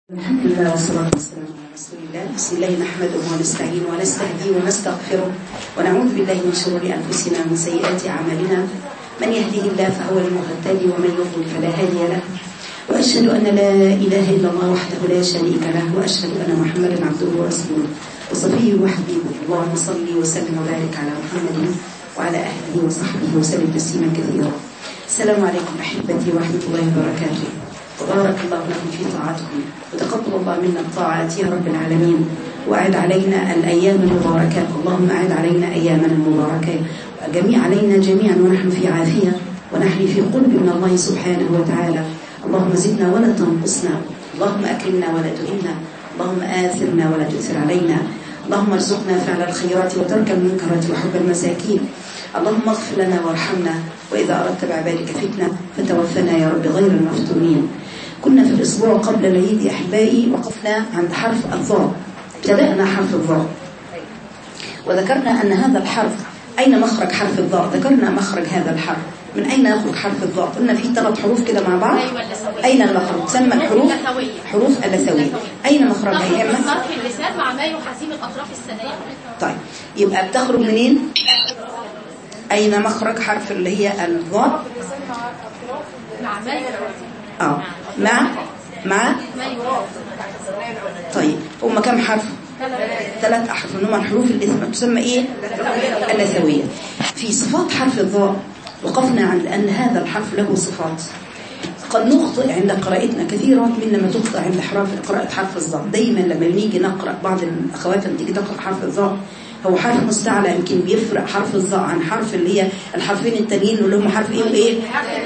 الحمد لله والصلاة والسلام على رسول الله بسم الله نحمده ونستعين ونستهديه ونستغفره ونعوذ بالله من شرور أنفسنا ومن سيئات أعمالنا من يهده الله فهو المهتدي ومن يضلل فلا هادي له وأشهد أن لا إله إلا الله وحده لا شريك له وأشهد أن محمدا عبده ورسوله وصفيه وحبيبه اللهم صل وسلم وبارك على محمد وعلى أهله وصحبه وسلم تسليما كثيرا السلام عليكم أحبتي ورحمة الله وبركاته وبارك الله لكم في طاعتكم وتقبل الله منا الطاعات يا رب العالمين وأعد علينا الأيام المباركة اللهم أعد علينا أيامنا المباركة جميع علينا جميعا ونحن في عافية ونحن في قرب من الله سبحانه وتعالى اللهم زدنا ولا تنقصنا اللهم أكرمنا ولا تهنا اللهم آثرنا ولا تؤثر علينا اللهم ارزقنا فعل الخيرات وترك المنكرات وحب المساكين اللهم اغفر لنا وارحمنا وإذا أردت بعبادك فتنة فتوفنا يا رب غير المفتونين كنا في الأسبوع قبل العيد يا أحبائي وقفنا عند حرف الضاء ابتدأنا حرف الضاء وذكرنا أن هذا الحرف أين مخرج حرف الضاء ذكرنا مخرج هذا الحرف من أين يخرج حرف الضاء قلنا في ثلاث حروف كده مع بعض أيوة اللثوية. أين المخرج تسمى الحروف اللثوية. حروف اللثوية أين مخرجها تخرج يا من إما طرف اللسان مع ما يحاذي من أطراف الثنايا طيب يبقى بتخرج منين أين مخرج حرف اللي هي الضاء مع ما يحاذي اه مع مع ما يراد طيب هم كم حرف ثلاث أحرف اللي هم الحروف الإثم تسمى إيه اللثوية في صفات حرف الضاء وقفنا عند أن هذا الحرف له صفات قد نخطئ عند قراءتنا كثيرا من لما تخطئ عند حرف قراءة حرف الضاء دايما لما نيجي نقرأ بعض الأخوات لما تيجي تقرأ حرف الضاء هو حرف مستعلى يمكن بيفرق حرف الضاء عن حرف اللي هي الحرفين التانيين اللي هم حرف ايه وايه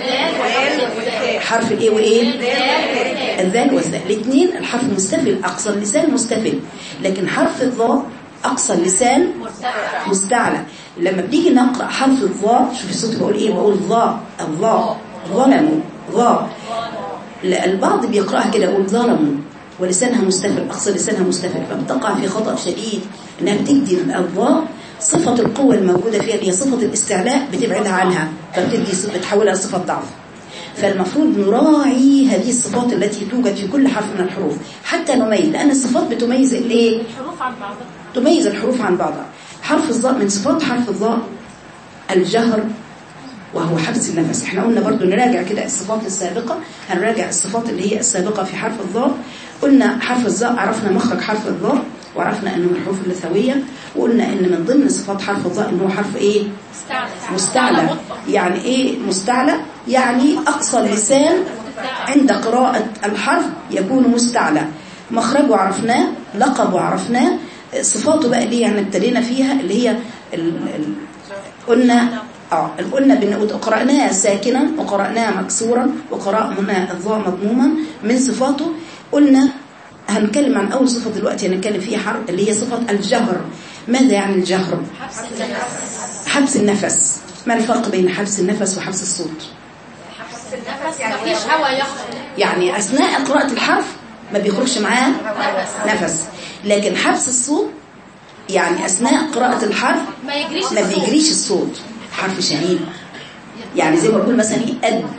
حرف الايه وايه الذال والذال الاثنين الحرف مستفل اقصى اللسان مستفل لكن حرف الضاء اقصى اللسان مستعلى لما بنيجي نقرا حرف الضاء شوفي صوتي بقول ايه بقول ضاء الضاء ظلموا ضاء لا، البعض بيقراها كده يقول ظلموا ولسانها مستفل اقصى لسانها مستفل فبتقع في خطا شديد انها بتدي الضاء صفه القوه الموجوده فيها اللي هي صفه الاستعلاء بتبعدها عنها فبتدي بتحولها لصفه ضعف فالمفروض نراعي هذه الصفات التي توجد في كل حرف من الحروف حتى نميز لأن الصفات بتميز الايه الحروف عن بعضها تميز الحروف عن بعضها حرف الضاء من صفات حرف الضاء الجهر وهو حبس النفس احنا قلنا برضو نراجع كده الصفات السابقة هنراجع الصفات اللي هي السابقة في حرف الضاء قلنا حرف الضاء عرفنا مخرج حرف الضاء وعرفنا انه من الحروف اللثوية وقلنا ان من ضمن صفات حرف الضاء انه حرف ايه مستعلى مستعلى مطلق. يعني ايه مستعلى يعني اقصى اللسان عند قراءة الحرف يكون مستعلى مخرجه عرفناه لقبه عرفناه صفاته بقى اللي يعني ابتدينا فيها اللي هي ال ال قلنا اه قلنا بن قرأناه ساكنا وقرأناه مكسورا وقرأنا الضاء مضموما من صفاته قلنا هنتكلم عن أول صفة دلوقتي هنتكلم فيها حرف اللي هي صفة الجهر ماذا يعني الجهر؟ حبس النفس حبس النفس ما الفرق بين حبس النفس وحبس الصوت حبس النفس مفيش هوا يخرج يعني أثناء قراءة الحرف ما بيخرجش معاه نفس لكن حبس الصوت يعني أثناء قراءة الحرف ما يجريش ما الصوت. بيجريش الصوت حرف شديد يعني زي ما بقول مثلا ايه أد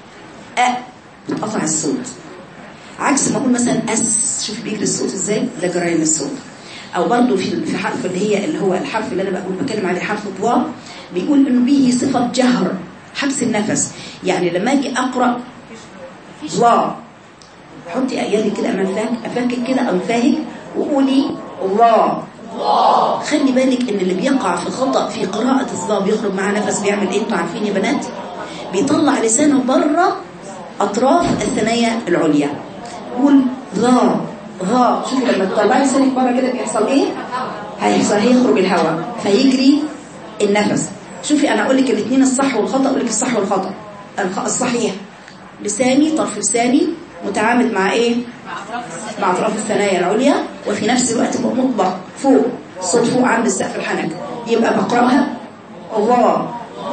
أ بتقطع الصوت عكس ما اقول مثلا أس شوف بيجري الصوت ازاي ده جريان الصوت او برضو في في حرف اللي هي اللي هو الحرف اللي انا بقول بتكلم عليه حرف الضاء بيقول انه به صفه جهر حبس النفس يعني لما اجي اقرا ضاء حطي ايادي كده امام فاك افكك كده انفاهك وقولي الله خلي بالك ان اللي بيقع في خطأ في قراءة الضاء بيخرج معاه نفس بيعمل ايه انتوا عارفين يا بنات بيطلع لسانه بره اطراف الثنايا العليا قول ضاء ضاء شوفي لما تطلعي لسانك بره كده بيحصل ايه هيحصل هيخرج الهواء فيجري النفس شوفي انا اقول لك الاثنين الصح والخطأ اقول لك الصح والخطأ الخ- الصحيح لساني طرف لساني متعامد مع ايه مع أطراف الثنايا مع أطراف الثنايا العليا وفي نفس الوقت يبقى مطبق فوق صوت فوق عند السقف الحنك يبقى بقرأها الله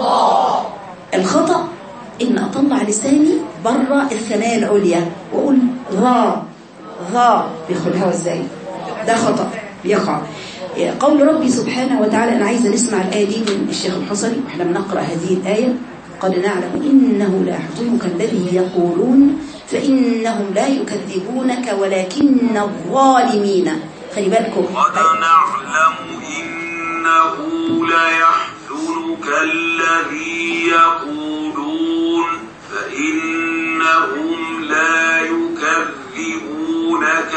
الخطأ إن أطلع لساني بره الثنايا العليا وأقول ظا ظا بيدخل الهوا إزاي ده خطأ بيقع قول ربي سبحانه وتعالى أنا عايزة نسمع الآية دي من الشيخ الحصري وإحنا بنقرأ هذه الآية قد نعلم إنه لا يحزنك الذي يقولون فإنهم لا يكذبونك ولكن الظالمين خلي بالكم قد نعلم إنه ليحزنك الذي يقولون فإنهم لا يكذبونك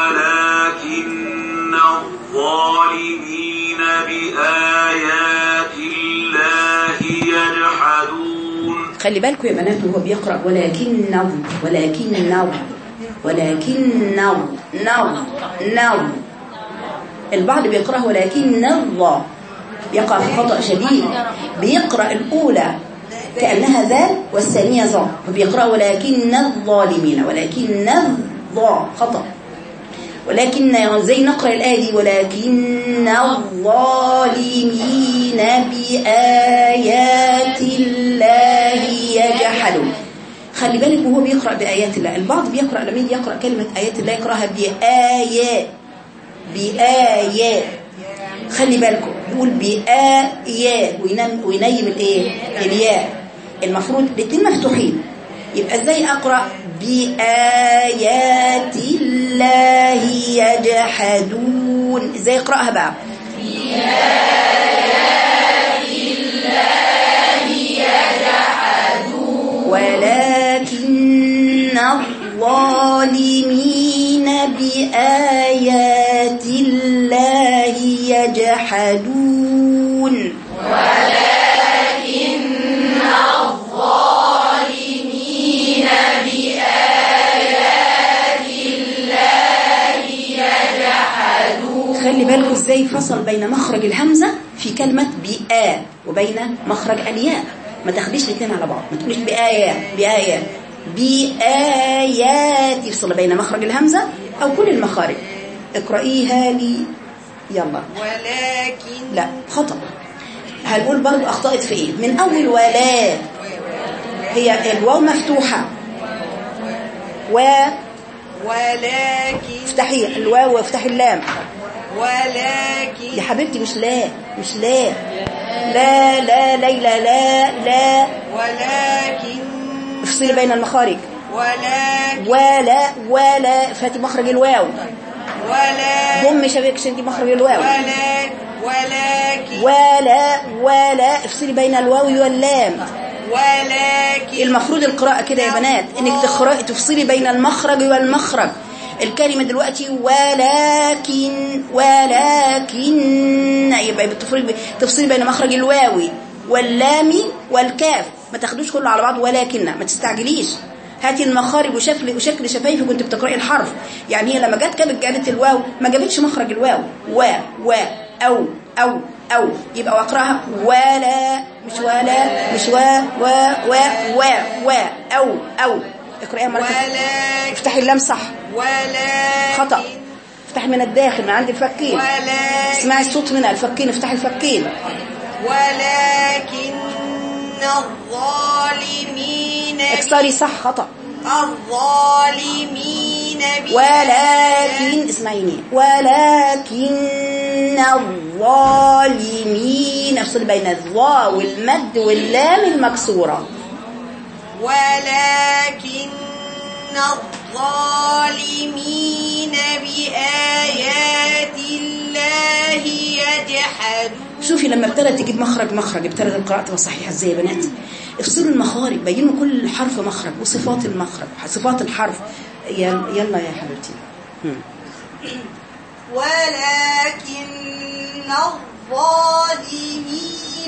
ولكن الظالمين بآيات الله يجحدون خلي بالكم يا بنات وهو بيقرأ ولكن نو ولكن نو ولكن نو نو نو البعض بيقرأه ولكن الظا يقع في خطأ شديد بيقرأ الأولى كأنها ذال والثانية ظا فبيقرأ ولكن الظالمين ولكن الظا خطأ ولكن زي نقرأ الآية دي ولكن الظالمين بآيات الله يجحدون خلي بالك وهو بيقرأ بآيات الله البعض بيقرأ لما يجي يقرأ كلمة آيات الله يقرأها بآيات بآيات خلي بالكم يقول بآيات وينام وينيم الايه الياء المفروض الاثنين مفتوحين يبقى ازاي اقرا بآيات الله يجحدون ازاي اقراها بقى ولكن الظالمين بآيات الله يجحدون خلي بالكم ازاي فصل بين مخرج الهمزة في كلمة بآ وبين مخرج الياء ما تاخديش الاثنين على بعض ما تقوليش بآيات بآيات بآيات يفصل بين مخرج الهمزة أو كل المخارج اقرأيها لي يلا ولكن لا خطأ هنقول برضو أخطأت في إيه من أول ولا هي الواو مفتوحة و ولكن افتحي الواو وافتحي اللام ولكن يا حبيبتي مش لا مش لا لا لا ليلى لا لا ولكن افصلي بين المخارج ولكن ولا ولا فاتي مخرج الواو ولا ضم شبك شدي مخرج الواو ولا ولكن ولا ولا افصلي بين الواو واللام ولكن المفروض القراءة كده يا بنات انك تقرأي تفصلي بين المخرج والمخرج الكلمة دلوقتي ولكن ولكن يبقى بتفصلي تفصلي بين مخرج الواوي واللام والكاف ما تاخدوش كله على بعض ولكن ما تستعجليش هاتي المخارج وشكل وشكل شفايفك كنت بتقرأي الحرف يعني هي لما جت كانت جابت الواو ما جابتش مخرج الواو و و او او او يبقى واقراها ولا مش ولا مش و و و و و او او اقرايها مرة تانية. ولكن افتحي اللام صح ولكن خطأ افتحي من الداخل من عند الفكين ولكن اسمعي الصوت من الفكين افتحي الفكين ولكن الظالمين اكسري صح خطأ الظالمين ولكن اسمعيني ولكن الظالمين افصل بين الظاء والمد واللام المكسورة ولكن الظالمين بآيات الله يجحدون شوفي لما ابتدت تجيب مخرج مخرج ابتدت القراءة تبقى صحيحة ازاي يا بنات افصلوا المخارج بينوا كل حرف مخرج وصفات المخرج صفات الحرف يلا يلا يا حبيبتي هم. ولكن الظالمين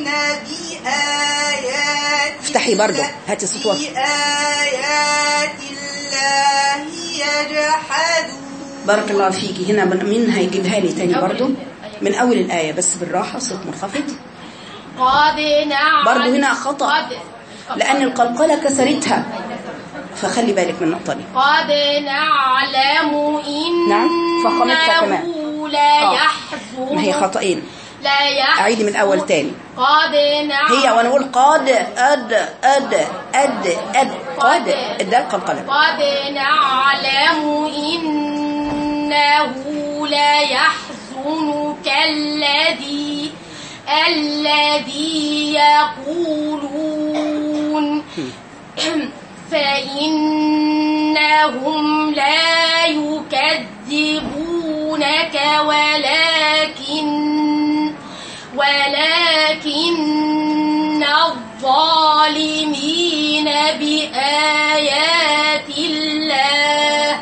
بآيات افتحي برضه هاتي الصوت واضح. بآيات الله يجحدون بارك الله فيكي هنا بن- مين هيجيبها لي تاني برضو من اول الآية بس بالراحة صوت منخفض قد نعلم برضو هنا خطأ. قد لأن القلقلة كسرتها فخلي بالك من النقطة دي قد نعلم إنه نعم، فخامتها كمان. لا آه. ما هي يحزن خطأين لا يحزن أعيد من الأول تاني قد نعلم هي وانا اقول قد أد أد أد أد قد ده القلقلة قد نعلم إنه لا يحزنك الذي الذي يقولون فإنهم لا يكذبونك ولكن ولكن الظالمين بآيات الله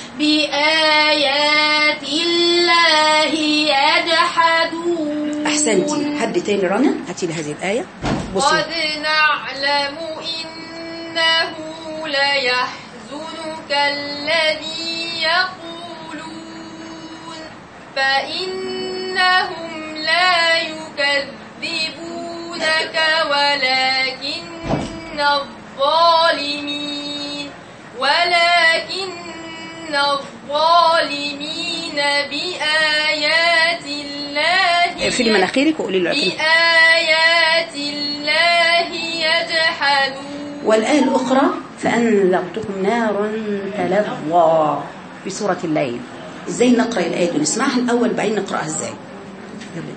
بآيات الله يجحدون احسنتي حد تاني رنا هاتي لي هذه الايه بصي قد نعلم إنه ليحزنك الذي يقولون فإنهم لا يكذبونك ولكن الظالمين ولكن الظالمين بآيات الله اقفلي مناخيرك وقولي له اقفلي. بآيات الله يجحدون والآية الأخرى فأنذرتكم نارا تلظى في سورة الليل ازاي نقرأ الآية دي نسمعها الأول بعدين نقرأها ازاي يلا.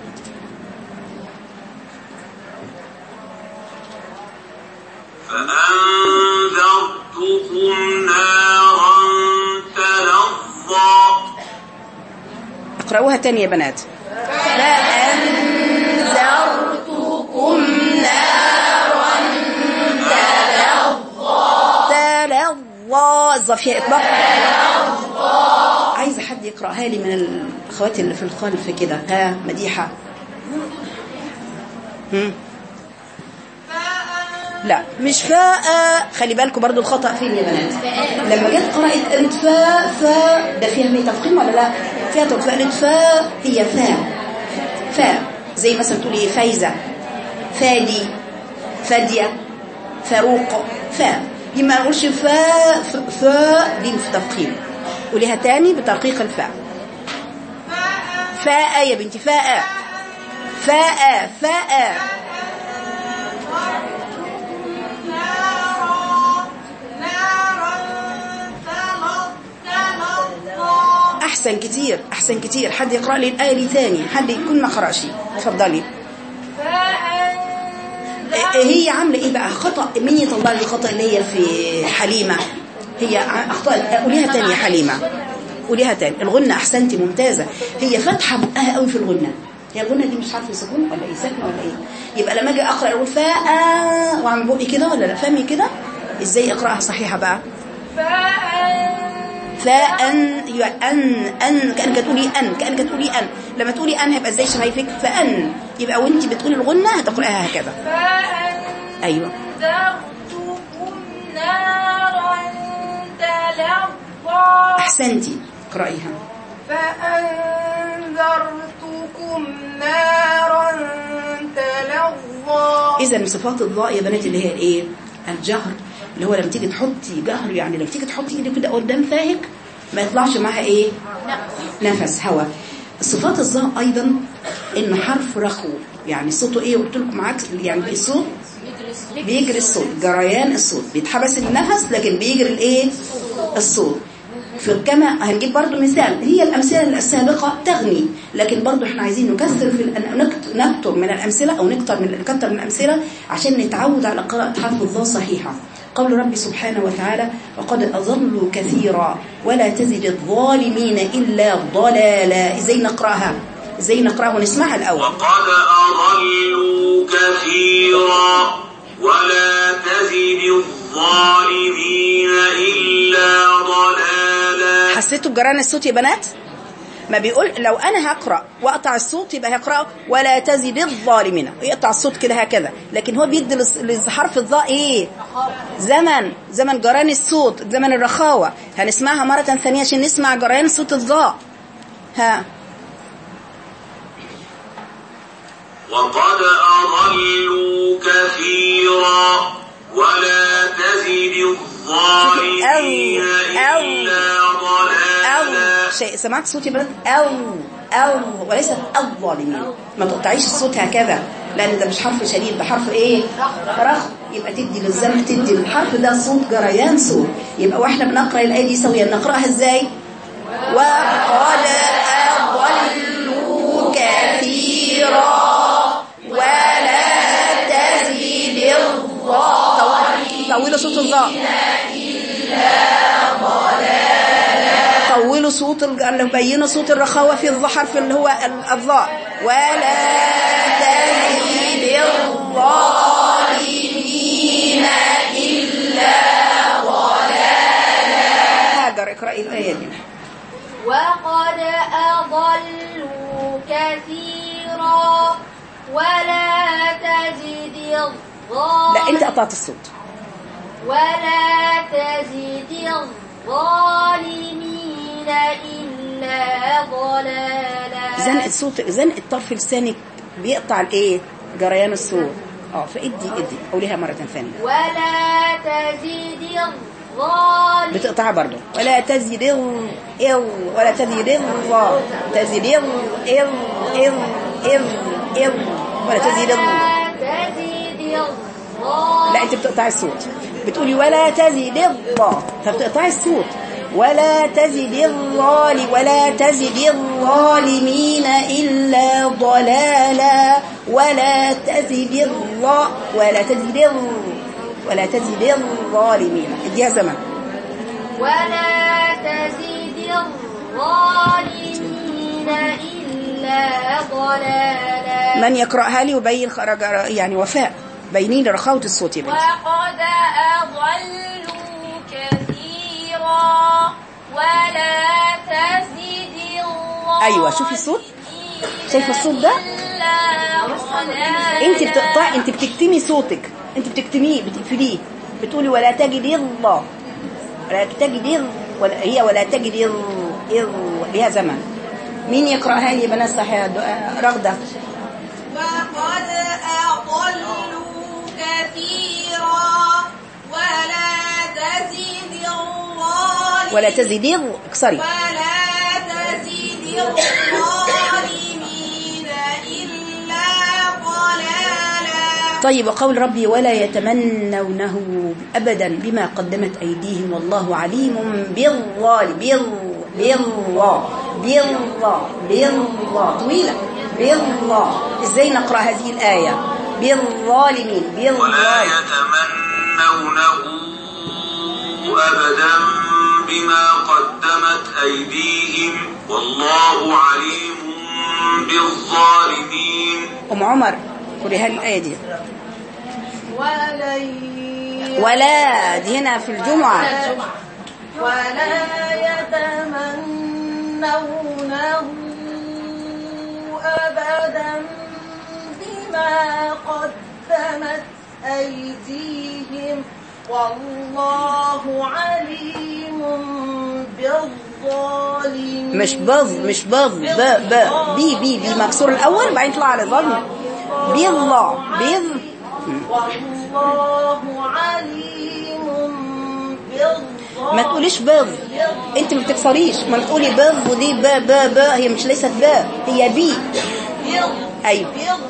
فأنذرتكم نارا تلظى اقرأوها تاني يا بنات فأنذرتكم نارا تلظى الظا فيها إطلاق عايزة حد يقرأها لي من الأخوات اللي في الخلف كده ها مديحة هم؟ لا مش فاء خلي بالكم برضو الخطأ فين يا بنات لما جت قرأت قالت فاء فاء ده فيها مية تفخيم ولا لا فيها تفخيم قالت فاء هي فاء فاء زي مثلا تقولي ايه فايزة فادي فادية فاروق فاء دي ما نقولش فاء ف- فاء دي في تفخيم قوليها تاني بترقيق الفاء فاء يا بنتي فاء فاء فاء احسن كتير احسن كتير حد يقرا لي الايه دي ثاني حد يكون ما قراش اتفضلي إيه- هي عامله ايه بقى خطا مين يطلع لي خطا اللي هي في حليمه هي ع- اخطاء قوليها تاني يا حليمه قوليها تاني الغنه احسنتي ممتازه هي فاتحه بقها قوي في الغنه هي الغنه دي مش عارفه سكون ولا ايه ساكنه ولا ايه يبقى لما اجي اقرا اقول فاء واعمل بقي كده ولا لا فهمي كده ازاي اقراها صحيحه بقى فأن يو- أن أن كأنك تقولي أن كأنك تقولي أن لما تقولي أن هيبقى ازاي شفايفك فأن يبقى وانت بتقولي الغنة هتقرأها هكذا أيوة فأنذرتكم نارا تلظى أحسنتي اقرأيها فأنذرتكم نارا تلظى إذا من صفات الضاء يا بنات اللي هي الإيه الجهر اللي هو لما تيجي تحطي جهر يعني لما تيجي تحطي إيدك كده قدام فاهك ما يطلعش معاها إيه نفس هواء صفات الظاء أيضا إن حرف رخو يعني صوته إيه قلت لكم عكس يعني الصوت بيجري الصوت جريان الصوت بيتحبس النفس لكن بيجري الايه الصوت فكما هنجيب برضو مثال هي الأمثلة السابقة تغني لكن برضو احنا عايزين نكثر في الأن- نكت- نكتر من الأمثلة أو نكتر من نكتر من الأمثلة عشان نتعود على قراءة حرف الضاء صحيحة قول ربي سبحانه وتعالى وقد أضلوا كثيرا ولا تزد الظالمين إلا ضلالا ازاي نقرأها ازاي نقرأها ونسمعها الأول وقد أضلوا كثيرا ولا تزد الظالمين إلا ضلالا حسيتوا بجران الصوت يا بنات ما بيقول لو انا هقرا واقطع الصوت يبقى هقرا ولا تزد الظالمين يقطع الصوت كده هكذا لكن هو بيدي للص- لحرف الظاء ايه زمن زمن جران الصوت زمن الرخاوه هنسمعها مره ثانيه عشان نسمع جريان صوت الظاء ها وقد أضلوا كثيرا ولا تزد الظالمين أو- أو- إلا او ضلالا شيء سمعت صوت يا بنات او او وليست الظالمين ما تقطعيش الصوت هكذا لان ده مش حرف شديد ده حرف ايه رخ يبقى تدي للزمن تدي للحرف ده صوت جريان صوت يبقى واحنا بنقرا الايه دي سويا نقراها ازاي وقد اضلوا كثيرا ولا تزيد الظالمين طولوا صوت الظاء صوت الج- اللي بينوا صوت الرخاوة في الظ- حرف اللي هو ال- الظاء ولا تزيد الظالمين إلا ضلالا هاجر اقرأي الآية دي وقد أضلوا كثيرا ولا تزد الظالمين لا انت قطعت الصوت ولا تزد الظالمين إلا ضلالا زنق الصوت زنق الطرف لسانك بيقطع الايه جريان الصوت اه فادي ادي قوليها مرة ثانية ولا تزد الظالمين بتقطعها برضو ولا تزيد ال ال ولا تزيد الظا تزيد ال ال ال ال ال ولا تزيد ال ولا تزد الظالمين لا انت بتقطعي الصوت بتقولي ولا تزيد الظا فبتقطعي الصوت ولا تزد الظال ولا تزد الظالمين إلا ضلالا ولا تزد الظا ولا تزد ال ولا تزد الظالمين اديها زمن ولا تزد الظالمين إلا ضلالا من يقرأها لي وبين خرج يعني وفاء بينين رخاوة الصوت يا بنتي وقد أضلوا كثيرا ولا تزد الظالمين أيوة، شوفي الصوت. شايفة الصوت ده؟ إلا ضلالا انت بتقطعي انت بتكتمي صوتك انت بتكتميه بتقفليه بتقولي ولا تجد الله ولا تجد ال- ولا هي ولا تجد ال ال- ليها زمن مين يقراها لي يا بنات صح يا دو- رغده وقد أضلوا كثيرا ولا تزد الظالمين ولا تزيد ال- اكسري ولا تزد الظالمين إلا ضلالا طيب وقول ربي ولا يتمنونه ابدا بما قدمت ايديهم والله عليم بالظالم بال بالله بالله بالله طويله بالله ازاي نقرا هذه الايه بالظالمين ولا بالظالم يتمنونه أبدا بما قدمت أيديهم والله عليم بالظالمين ام عمر قولي هل الايه دي ولن ولا دي هنا في الجمعه ولا يتمنونه أبدا بما قدمت أيديهم والله عليم بالظالمين مش بظ مش بظ ب ب بي بي بي مكسور الاول بعدين يطلع على ظلم بالله بظ والله عليم بالظالمين ما تقوليش بظ انت ما بتكسريش ما تقولي بظ ودي ب ب ب هي مش ليست ب هي بي ايوه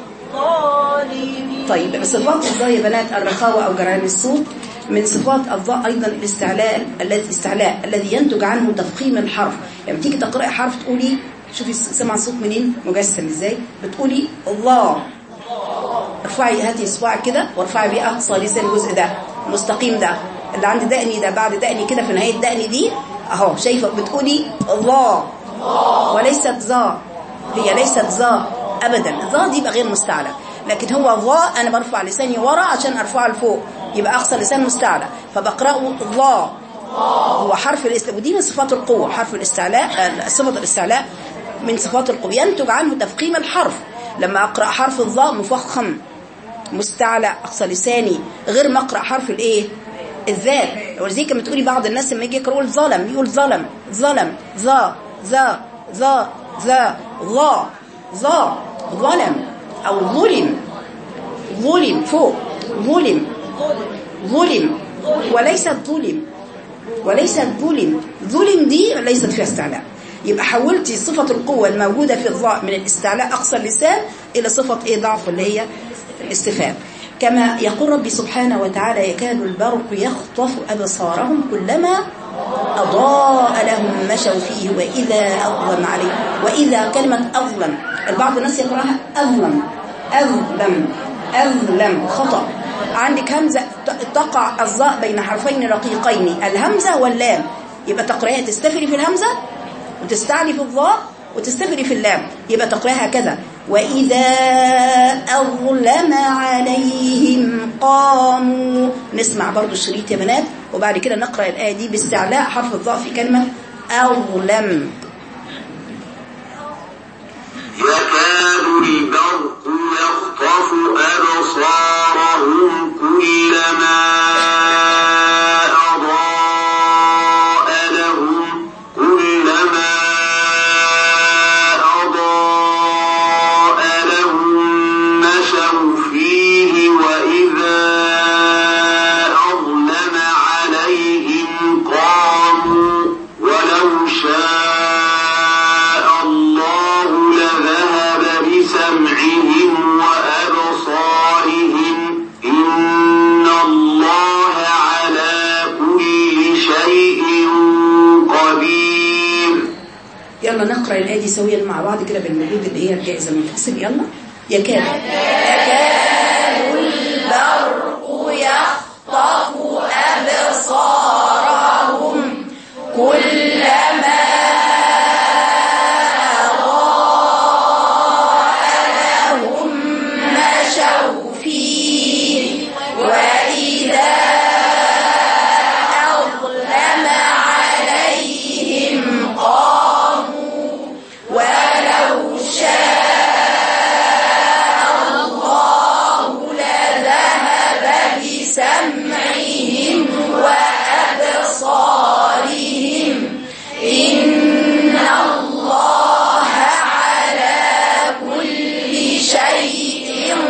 بالظالمين طيب صفات الظاء يا بنات الرخاوة أو جريان الصوت من صفات الظاء أيضا الاستعلاء الذي استعلاء الذي ينتج عنه تفخيم الحرف يعني تيجي تقرأي حرف تقولي شوفي سمع الصوت منين مجسم ازاي بتقولي الله ارفعي هاتي صباعك كده وارفعي بيه اقصى لسان الجزء ده المستقيم ده اللي عند دقني ده بعد دقني كده في نهايه دقني دي اهو شايفه بتقولي الله وليست ظا هي ليست ظا ابدا ظا دي يبقى غير مستعلى لكن هو ظا انا برفع لساني ورا عشان ارفعه لفوق يبقى اقصى لسان مستعلى فبقراه ظا هو حرف الاستعلاء ودي من صفات القوه حرف الاستعلاء آه، صفه الاستعلاء من صفات القوه ينتج عنه تفخيم الحرف لما اقرا حرف الظاء مفخم مستعلى اقصى لساني غير ما اقرا حرف الايه الذال ولذلك لما تقولي بعض الناس لما يجي يقرأوا ظلم يقول ظلم ظلم ظا ظا ظا ظا ظا ظا ظلم او ظلم ظلم فوق ظلم ظلم وليست ظلم وليست ظلم ظلم دي ليست فيها استعلاء يبقى حولتي صفة القوة الموجودة في الظاء من الاستعلاء أقصى اللسان إلى صفة إيه ضعف اللي هي الاستفهام كما يقول ربي سبحانه وتعالى يكاد البرق يخطف أبصارهم كلما أضاء لهم مشوا فيه وإذا أظلم عليه وإذا كلمة أظلم البعض الناس يقرأها أظلم أظلم أظلم خطأ عندك همزة ت- تقع الظاء بين حرفين رقيقين الهمزة واللام يبقى تقرأها تستفري في الهمزة وتستعلي في الضاء وتستغري في اللام يبقى تقراها كذا وإذا أظلم عليهم قاموا نسمع برضو الشريط يا بنات وبعد كده نقرأ الآية دي باستعلاء حرف الضاء في كلمة أظلم يكاد البرق يخطف أبصارهم كلما أضاء لهم كلما أضاء لهم مشوا فيه وإذا أظلم عليهم قاموا ولو شاء الله لذهب بسمعهم وأبصارهم إن الله على كل شيء قدير يلا نقرأ الآية دي سويا مع بعض كده بالمجهود اللي هي الجائزة المنفصل يلا يكاد يكاد البرق يخطف أبصارهم كلما أضاء لهم مشوا فيه وإذا أظلم عليهم قاموا ولو شاء الله لذهب بسمعهم وأبصارهم إن الله على كل شيء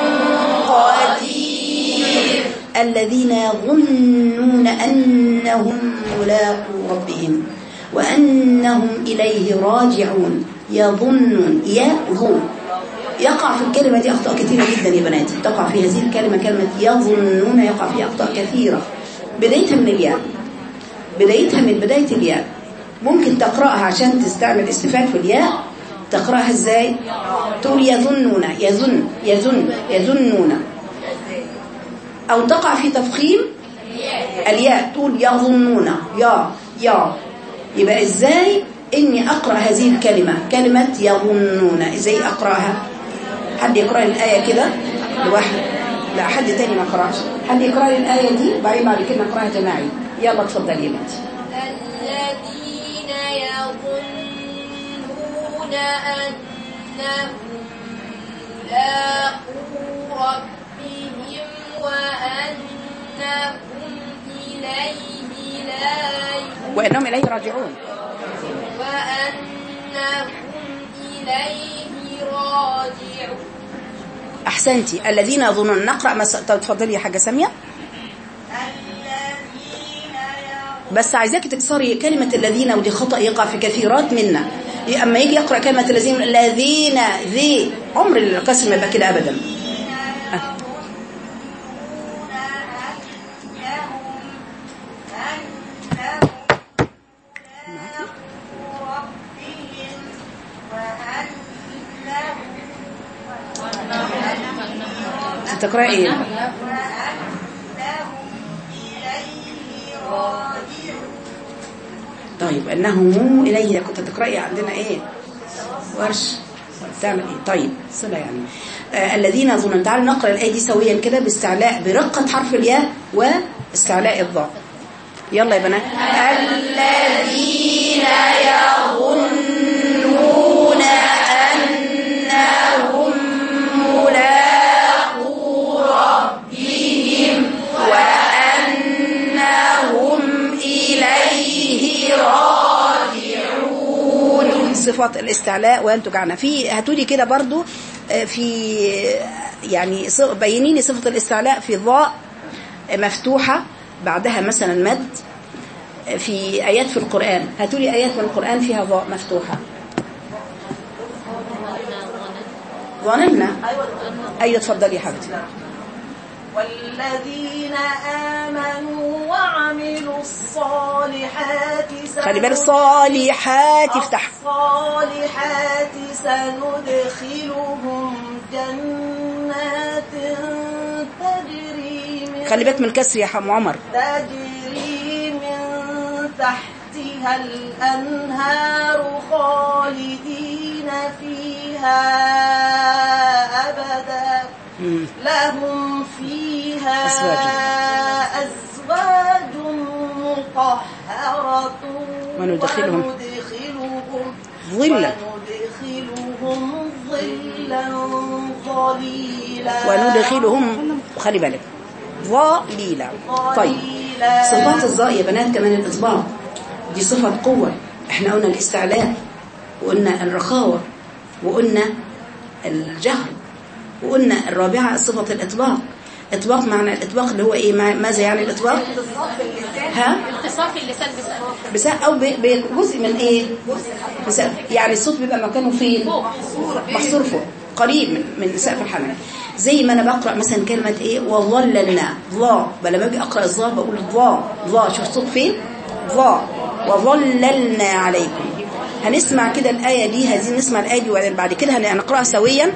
قدير الذين يظنون أنهم ملاقو ربهم وأنهم إليه راجعون يظنون يظن يقع في الكلمة دي أخطاء كثيرة جدا يا بناتي تقع في هذه الكلمة كلمة يظنون يقع فيها أخطاء كثيرة بدايتها من الياء بدايتها من بداية الياء ممكن تقرأها عشان تستعمل استفاد في الياء تقرأها ازاي تقول يظنون يظن يظن يظنون أو تقع في تفخيم الياء تقول يظنون يا يا يبقى ازاي اني اقرا هذه الكلمه كلمه يظنون ازاي اقراها حد يقرا لي الايه كده لوحده لا حد تاني ما قراش حد يقرا لي الايه دي وبعدين بعد كده نقراها جماعي يلا اتفضلي يا بنتي الذين يظنون أنهم ملاقو ربهم وأنهم إليه لا يحشرون وانهم اليه راجعون وأنهم إليه راجعون احسنتي الذين يظنون نقرا مس... طب اتفضلي يا حاجه ساميه بس عايزاكي تكسري كلمة الذين ودي خطأ يقع في كثيرات منا أما يجي يقرأ كلمة الذين الذين ذي عمر الكسر ما يبقى كده أبدا آه. تقرأي إيه؟ طيب أنهم إليه كنت تقرأي عندنا إيه ورش تعمل إيه طيب صلة يعني آه الذين يظنون تعالوا نقرأ الآية دي سويا كده باستعلاء برقة حرف الياء واستعلاء الضاء يلا يا بنات الذين يظنون أنهم ملاقو ربهم وأنهم إليه راجعون صفة الاستعلاء وينتج عنها في هاتولي كده برضو آه، في يعني ص- بيني لي صفة الاستعلاء في ضاء مفتوحة بعدها مثلا مد في آيات في القرآن هاتولي آيات من القرآن فيها ضاء مفتوحة ظننا أيوة اتفضلي يا حبيبتي والذين آمنوا وعملوا الصالحات خلي بالك صالحات افتح الصالحات سندخلهم جنات تجري من خلي بالك من الكسر يا حم عمر تجري من تحتها تحتها الأنهار خالدين فيها أبدا مم. لهم فيها أزواج. أزواج مطهرة وندخلهم وندخلهم ظلا وندخلهم ظلا ظليلا وندخلهم خلي بالك ظليلا طيب صفات الظاء يا بنات كمان الإطباق دي صفة قوة احنا قلنا الاستعلاء وقلنا الرخاوة وقلنا الجهر وقلنا الرابعة صفة الإطباق إطباق معنى الإطباق اللي هو إيه مع- ماذا يعني الإطباق ها اتصاف اللسان بسقف بسقف أو ب- بجزء من إيه بسقف يعني الصوت بيبقى مكانه فين محصور فوق قريب من من سقف الحنك زي ما انا بقرا مثلا كلمه ايه وظللنا ظا لما باجي اقرا الظا بقول ظا ظا شوف الصوت فين ظا وظللنا عليكم هنسمع كده الايه دي هذه نسمع الايه دي وبعدين بعد كده هنقراها سويا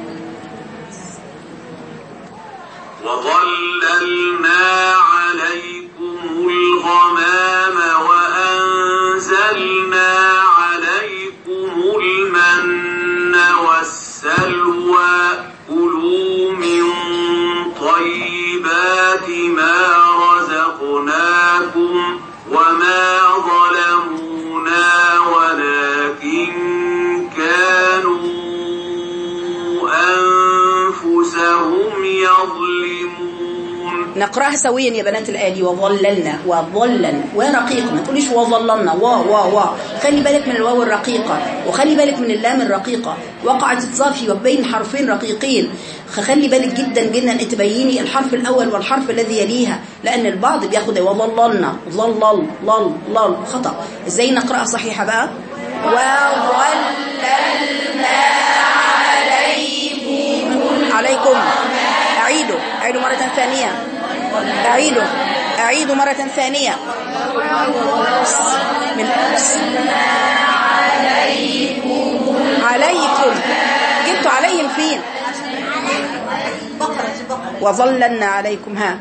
وظللنا عليكم الغمام وأنزلنا عليكم المن والسلوى كلوا من طيبات ما رزقناكم وما ظلمونا ولكن كانوا أنفسهم يظلمون نقراها سويا يا بنات الايه دي وظللنا وظلل ورقيق ما تقوليش وظللنا وا وا وا خلي بالك من الواو الرقيقه وخلي بالك من اللام الرقيقه وقعت الظافي وبين حرفين رقيقين خلي بالك جدا جدا ان تبيني الحرف الاول والحرف الذي يليها لان البعض بياخد وظللنا ظلل لل لل خطا ازاي نقراها صحيحه بقى وظللنا عليكم عليكم أعيدوا أعيدوا مرة ثانية أعيدوا أعيدوا مرة ثانية من عليكم جبتوا عليهم فين وظللنا عليكم ها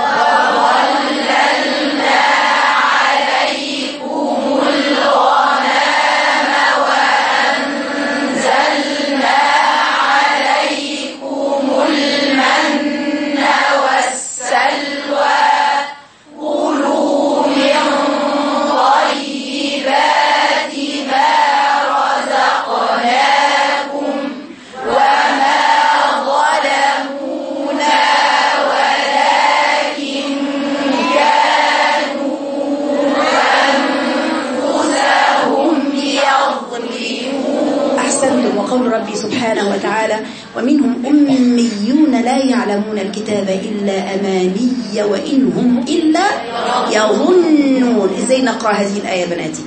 أحسنتم وقول ربي سبحانه وتعالى ومنهم أميون لا يعلمون الكتاب إلا أماني وإن هم إلا يظنون إزاي نقرأ هذه الآية بناتي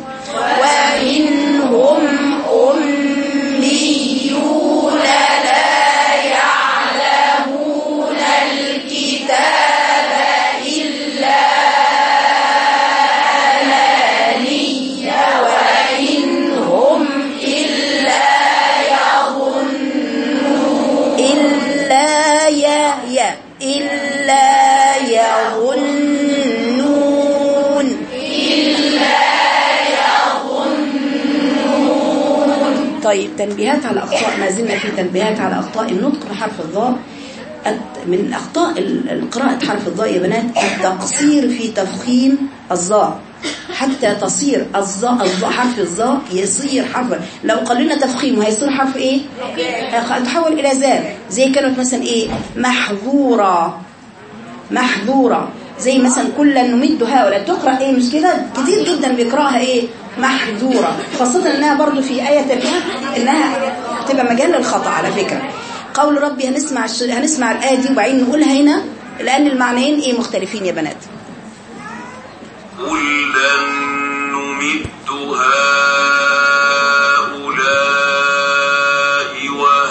ومنهم أميون لا يعلمون الكتاب إلا أماني وإن هم إلا يظنون إلا يا يا إلا يظنون طيب تنبيهات على أخطاء ما زلنا في تنبيهات على أخطاء النطق بحرف الضاء الت- من أخطاء ال- ال- قراءة حرف الضاء يا بنات التقصير في تفخيم الظاء حتى تصير الظاء الظاء حرف الظاء يصير حرف لو قلنا تفخيمه هيصير حرف ايه هيتحول الى زال زي كلمه مثلا ايه محظوره محظورة زي مثلا كلا نمد هؤلاء تقرأ ايه مش كده كتير جدا بيقرأها ايه محظورة خاصة انها برضو في آية تانية انها تبقى مجال للخطأ على فكرة قول ربي هنسمع الش... هنسمع الآية دي وبعدين نقولها هنا لأن المعنيين ايه مختلفين يا بنات كلا نمد هؤلاء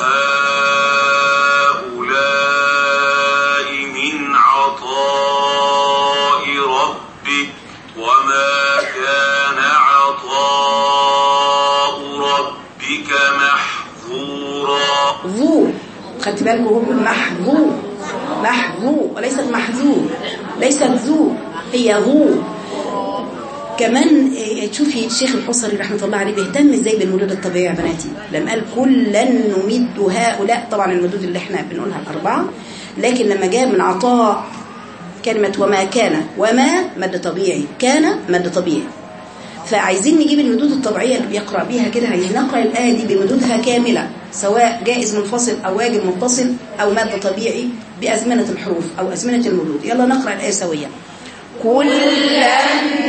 وهؤلاء من عطاء ربك وما كان عطاء ربك محظورا ذو خدت بالكم هو بيقول محظو محظو وليست محذو ليست ذو هي ذو كمان آه، تشوفي الشيخ الحصري رحمة الله عليه بيهتم ازاي بالمدود الطبيعية يا بناتي لما قال كلا نمد هؤلاء طبعا المدود اللي احنا بنقولها الأربعة لكن لما جاب من عطاء كلمة وما كان وما مد طبيعي كان مد طبيعي فعايزين نجيب المدود الطبيعية اللي بيقرأ بيها كده عايزين نقرأ الآية دي بمدودها كاملة سواء جائز منفصل أو واجب متصل أو مد طبيعي بأزمنة الحروف أو أزمنة المدود يلا نقرأ الآية سويا كلا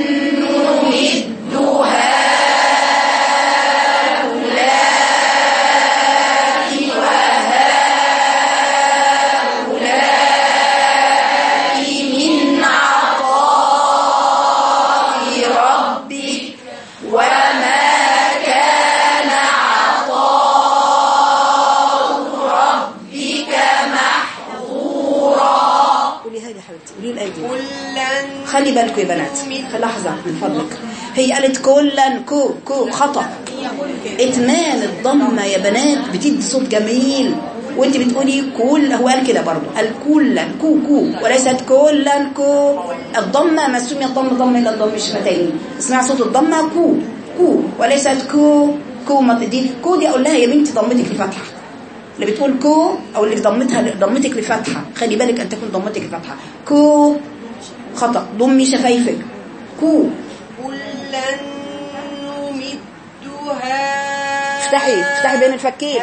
قولي هذه يا حبيبتي قولي الآية دي كلا خلي بالكم يا بنات لحظة من فضلك هي قالت كلا كو كو خطأ اتمام الضمة يا بنات بتدي صوت جميل وانت بتقولي كل هو قال كده برضه قال كلا كو كو وليست كلا كو الضمة ما سمي الضمة ضمة الا الضم الشفتين اسمع صوت الضمة كو كو وليست كو كو ما دي كو دي اقول لها يا بنتي ضمتك لفتحة اللي بتقول كو او اللي ضمتها ضمتك لفتحة خلي بالك ان تكون ضمتك لفتحة كو خطأ ضمي شفايفك كو كلا نمد هؤلاء افتحي افتحي بين الفكين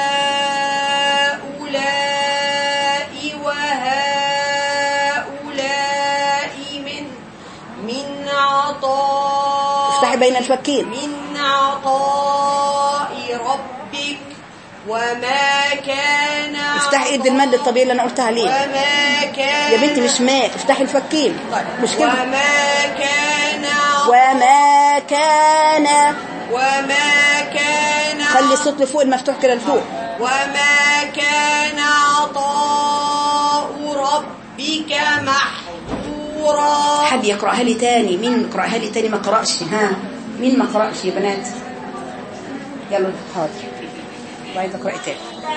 وهؤلاء من من عطاء افتحي بين الفكين من عطاء ربك وما كان افتحي ايد المد الطبيعي اللي انا قلتها عليه وما كان يا بنتي مش ماء افتحي الفكين مش كده وما كان وما كان وما كان خلي الصوت لفوق المفتوح كده لفوق وما كان عطاء ربك محظورا حد يقراها لي تاني مين يقراها لي تاني ما قرأش ها مين ما قرأش يا بنات يلا حاضر وعايزه اقرأ تاني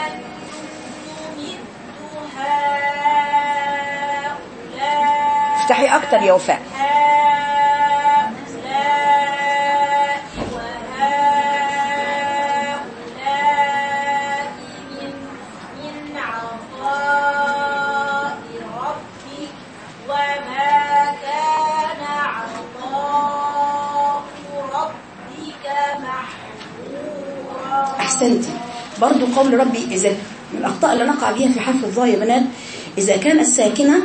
افتحي اكتر يا وفاء احسنتي برضو قول ربي اذا من الاخطاء اللي نقع بها في حرف الظاء يا بنات اذا كانت ساكنه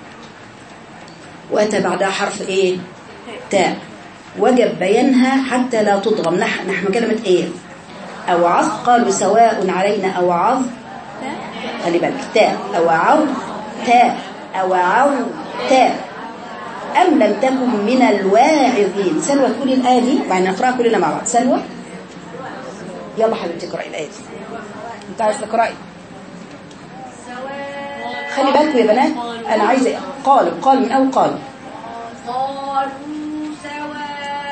واتى بعدها حرف ايه تاء وجب بيانها حتى لا تضغم نحن نحن كلمه ايه او عظ قالوا سواء علينا او عظ خلي بالك تاء او عو تاء او عو تاء ام لم تكن من الواعظين سلوى تقولي الايه دي وبعدين نقراها كلنا مع بعض سلوى يلا حبيبتي اقراي الايه دي انت عايز تقراي خلي بالكم يا بنات انا عايزه قالب قال من اول قالب قالوا سواء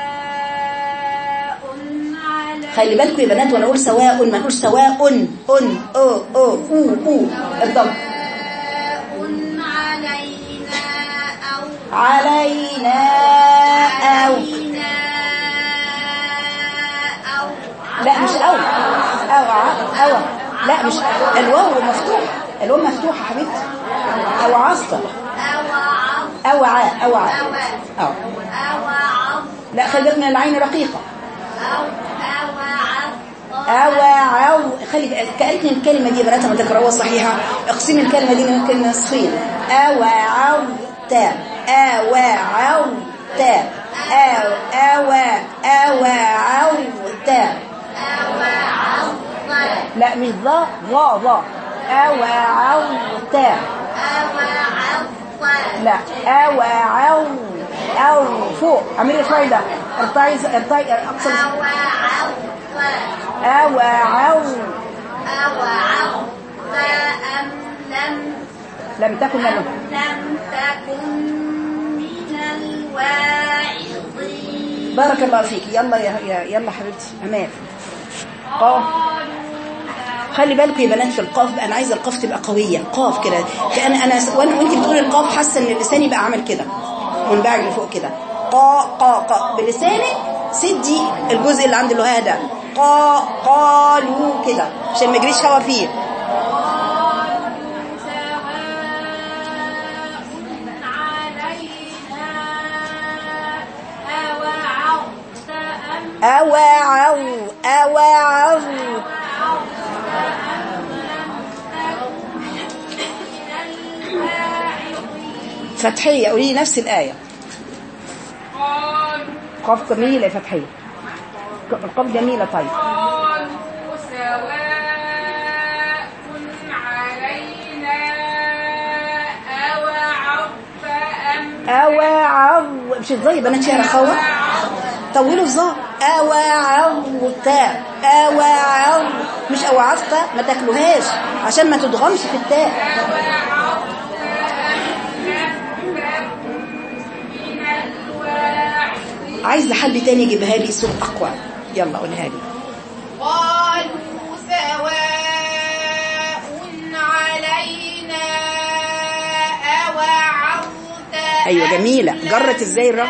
علينا خلي بالكم يا بنات وانا اقول سواء ما نقولش سواء ان او او او او الضم علينا أو علينا او علينا أو لا مش او او ع- او لا مش الواو مفتوح الواو مفتوحه حبيبتي او عصا أو عض او ع او ع او أو عض لا خلي بالك من العين رقيقه أو أو عض أو عو خلي كأنك الكلمة دي يا بنات ما تقرأوها صحيحة اقسمي الكلمة دي من كلمة نصفين أو عو تا أو عو تا أو أو أو عو تا لا مش ضا ضا ضا أو عو تا أو عض لا أو عو أو فوق اعملي شوية ده ارتعي ارتعي أقصى أو عض أو عو أو عض أم لم لم تكن لم لم تكن من الواعظين بارك الله فيك يلا يا يا- يلا حبيبتي امان قاف خلي بالكم يا بنات في القاف انا عايزه القاف تبقى قويه قاف كده كان انا وانا وانت بتقولي القاف حاسه ان لساني بقى عامل كده منبعج لفوق كده قا قا قا بلسانك سدي الجزء اللي عند اللهاه ده قا قالوا كده عشان ما يجريش هوا فيه أوعوا أوعوا فتحية قولي لي نفس الآية قاف جميلة يا فتحية القاف جميلة طيب قالوا سواء علينا أوعظت أم أوعوا مش ازاي بنات شعر خوة طولوا الظهر أوعوت أوعو مش أوعظت ما تاكلوهاش عشان ما تضغمش في التاء عايز حد تاني يجيبها لي صوت أقوى يلا قولها لي قالوا سواء علينا أوعظت أيوة جميلة جرت ازاي الرب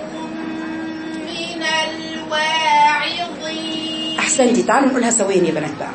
من الواعظين أحسنتي تعالوا نقولها سوين يا بنات بقى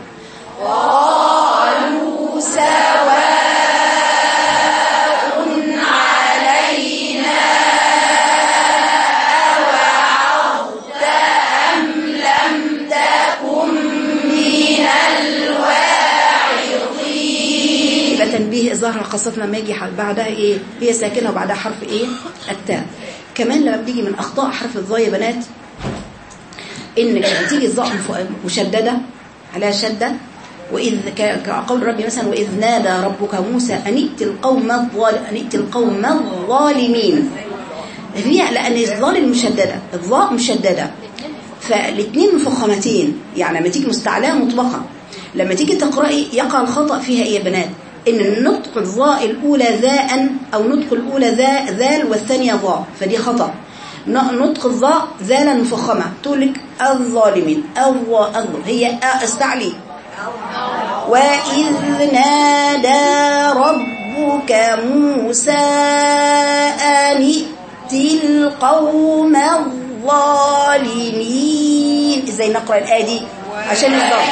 يبقى تنبيه ظهر خاصة لما يجي ح- بعدها ايه هي ساكنة وبعدها حرف ايه التاء كمان لما بتيجي من اخطاء حرف الظاء يا بنات انك لما تيجي الظاء مف- مشددة عليها شدة وإذ ك- كقول ربي مثلا وإذ نادى ربك موسى أن ائت القوم الظال أن ائت القوم الظالمين هي لأن الظالم مشددة الظاء مشددة فالاثنين مفخمتين يعني لما تيجي مستعلاء مطبقة لما تيجي تقرأي يقع الخطأ فيها ايه يا بنات ان نطق الظاء الاولى ذاء او نطق الاولى ذا ذال والثانية ظاء فدي خطأ ن- نطق الظاء ذالا مفخمة تقول لك الظالمين الظاء الظاء هي آ- استعلي وإذ نادى ربك موسى أن ائت القوم الظالمين ازاي نقرأ الآية دي عشان الضبط